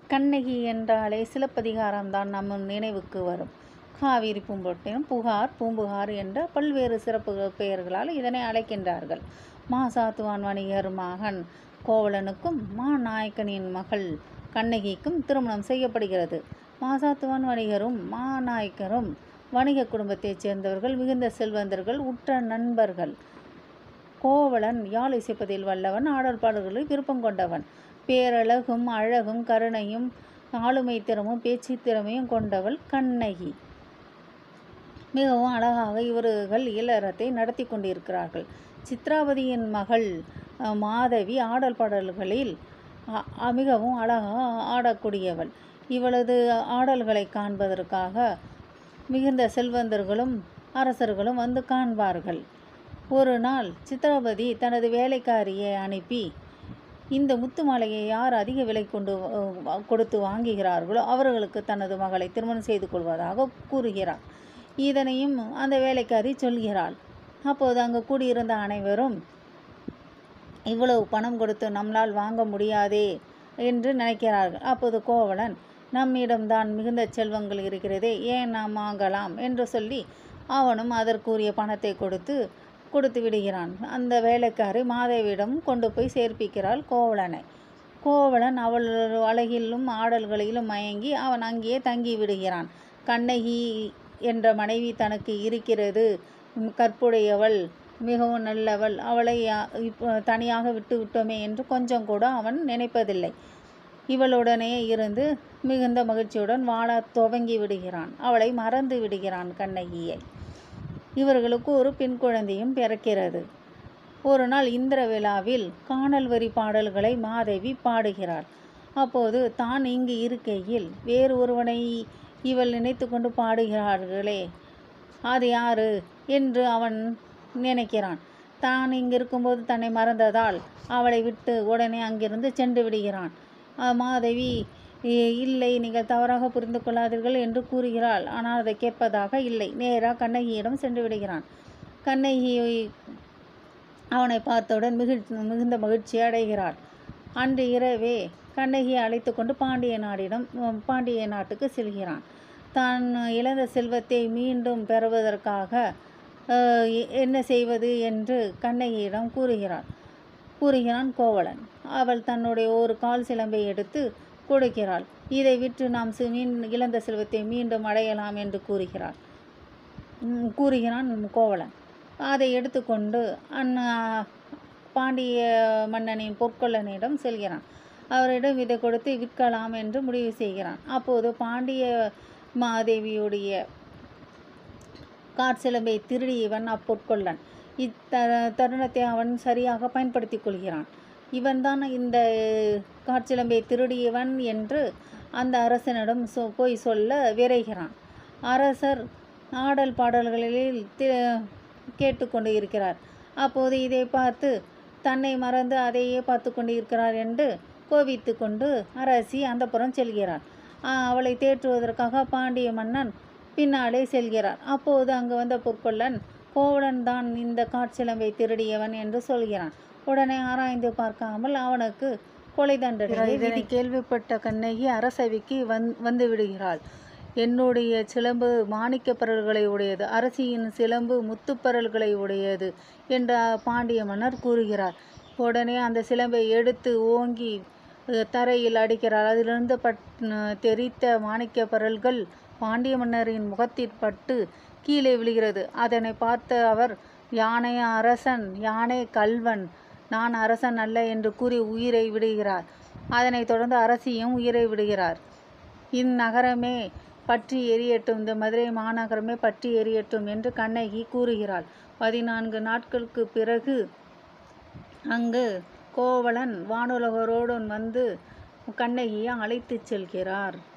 கண்ணகி என்றாலே சிலப்பதிகாரம்தான் நம்ம நினைவுக்கு வரும் காவிரி பூம்பொட்டினம் புகார் பூம்புகார் என்ற பல்வேறு சிறப்பு பெயர்களால் இதனை அழைக்கின்றார்கள் மாசாத்துவான் வணிகர் மகன் கோவலனுக்கும் மாநாயக்கனின் மகள் கண்ணகிக்கும் திருமணம் செய்யப்படுகிறது மாசாத்துவான் வணிகரும் மாநாயக்கரும் வணிக குடும்பத்தைச் சேர்ந்தவர்கள் மிகுந்த செல்வந்தர்கள் உற்ற நண்பர்கள் கோவலன் யாழ் இசைப்பதில் வல்லவன் ஆடல் பாடல்களில் விருப்பம் கொண்டவன் பேரழகும் அழகும் கருணையும் ஆளுமை திறமும் பேச்சு திறமையும் கொண்டவள் கண்ணகி மிகவும் அழகாக இவர்கள் இல்லறத்தை நடத்தி கொண்டிருக்கிறார்கள் சித்ராவதியின் மகள் அஹ், மாதவி ஆடல் பாடல்களில் அ- அ- மிகவும் அழகாக ஆடக்கூடியவள் இவளது ஆடல்களை காண்பதற்காக மிகுந்த செல்வந்தர்களும் அரசர்களும் வந்து காண்பார்கள் ஒரு நாள் சித்ராபதி தனது வேலைக்காரியை அனுப்பி இந்த முத்து மாலையை யார் அதிக விலை கொண்டு அஹ், கொடுத்து வாங்குகிறார்களோ அவர்களுக்கு தனது மகளை திருமணம் செய்து கொள்வதாக கூறுகிறார் இதனையும் அந்த வேலைக்காரி சொல்கிறாள் அப்போது அங்கு கூடியிருந்த அனைவரும் இவ்வளவு பணம் கொடுத்து நம்மால் வாங்க முடியாதே என்று நினைக்கிறார்கள் அப்போது கோவலன் நம்மிடம்தான் மிகுந்த செல்வங்கள் இருக்கிறதே ஏன் நாம் வாங்கலாம் என்று சொல்லி அவனும் அதற்குரிய பணத்தை கொடுத்து கொடுத்து விடுகிறான் அந்த வேலைக்காரி மாதவியிடம் கொண்டு போய் சேர்ப்பிக்கிறாள் கோவலனை கோவலன் அவள் அழகிலும் ஆடல்களிலும் மயங்கி அவன் அங்கேயே தங்கி விடுகிறான் கண்ணகி என்ற மனைவி தனக்கு இருக்கிறது உம், கற்புடையவள் மிகவும் நல்லவள் அவளை யா- இப்போ தனியாக விட்டு விட்டோமே என்று கொஞ்சம் கூட அவன் நினைப்பதில்லை இவளுடனே இருந்து மிகுந்த மகிழ்ச்சியுடன் வாழ துவங்கி விடுகிறான் அவளை மறந்து விடுகிறான் கண்ணகியை இவர்களுக்கு ஒரு பெண் குழந்தையும் பிறக்கிறது ஒரு நாள் இந்திர விழாவில் காணல் வரி பாடல்களை மாதவி பாடுகிறாள் அப்போது தான் இங்கு இருக்கையில் வேறு ஒருவனை இவள் நினைத்து கொண்டு பாடுகிறார்களே அது யாரு என்று அவன் நினைக்கிறான் தான் இங்கு இருக்கும்போது தன்னை மறந்ததால் அவளை விட்டு உடனே அங்கிருந்து சென்று விடுகிறான் அஹ் மாதவி "இ- இல்லை நீங்கள் தவறாக புரிந்து கொள்ளாதீர்கள் என்று கூறுகிறாள் ஆனால் அதை கேட்பதாக இல்லை நேராக கண்ணகியிடம் சென்று விடுகிறான் கண்ணகி அவனை பார்த்தவுடன் மிகுழ்ச்சி மிகுந்த மகிழ்ச்சி அடைகிறாள் அன்று இரவே கண்ணகியை அழைத்து கொண்டு பாண்டிய நாடிடம் உம், பாண்டிய நாட்டுக்கு செல்கிறான் தான் இழந்த செல்வத்தை மீண்டும் பெறுவதற்காக அஹ், எ- என்ன செய்வது என்று கண்ணகியிடம் கூறுகிறாள் கூறுகிறான் கோவலன் அவள் தன்னுடைய ஒரு கால் சிலம்பை எடுத்து கொடுக்கிறாள் இதை விற்று நாம் சி- மீன் இழந்த செல்வத்தை மீண்டும் அடையலாம் என்று கூறுகிறாள் ம், கூறுகிறான் கோவலன் அதை எடுத்துக்கொண்டு அண்ணா பாண்டிய மன்னனின் பொற்கொள்ளனிடம் செல்கிறான் அவரிடம் இதை கொடுத்து விற்கலாம் என்று முடிவு செய்கிறான் அப்போது பாண்டிய மாதேவியுடைய காற்சிலம்பை திருடியவன் அப்பொற்கொள்ளன் இத்த தருணத்தை அவன் சரியாக பயன்படுத்திக் கொள்கிறான் இவன்தான் இந்த காற்சிலம்பை திருடியவன் என்று அந்த அரசனிடம் சொ போய் சொல்ல விரைகிறான் அரசர் ஆடல் பாடல்களில் தி- கேட்டுக்கொண்டு இருக்கிறார் அப்போது இதை பார்த்து தன்னை மறந்து அதையே பார்த்து கொண்டு இருக்கிறார் என்று கோபித்து கொண்டு அரசி அந்தப்புறம் செல்கிறார் ஆ, அவளை தேற்றுவதற்காக பாண்டிய மன்னன் பின்னாலே செல்கிறார் அப்போது அங்கு வந்த பொற்கொள்ளன் கோவலன் தான் இந்த காற்சிலம்பை திருடியவன் என்று சொல்கிறான் உடனே ஆராய்ந்து பார்க்காமல் அவனுக்கு கொலை தண்டனை இதனை கேள்விப்பட்ட கண்ணகி அரசவைக்கு வந் வந்து விடுகிறாள் என்னுடைய சிலம்பு மாணிக்கப் பரல்களை உடையது அரசியின் சிலம்பு முத்துப்பரல்களை உடையது என்ற பாண்டிய மன்னர் கூறுகிறார் உடனே அந்த சிலம்பை எடுத்து ஓங்கி அஹ், தரையில் அடிக்கிறார் அதிலிருந்து பட் அஹ், தெரித்த மாணிக்க பரல்கள் பாண்டிய மன்னரின் முகத்தில் பட்டு கீழே விழுகிறது அதனை பார்த்த அவர் யானை அரசன் யானை கல்வன் நான் அரசன் அல்ல என்று கூறி உயிரை விடுகிறார் அதனைத் தொடர்ந்து அரசியும் உயிரை விடுகிறார் இந்நகரமே பற்றி எரியட்டும் இந்த மதுரை மாநகரமே பற்றி எரியட்டும் என்று கண்ணகி கூறுகிறாள் பதினான்கு நாட்களுக்கு பிறகு அங்கு கோவலன் வானுலகரோடு வந்து கண்ணகியை அழைத்துச் செல்கிறார்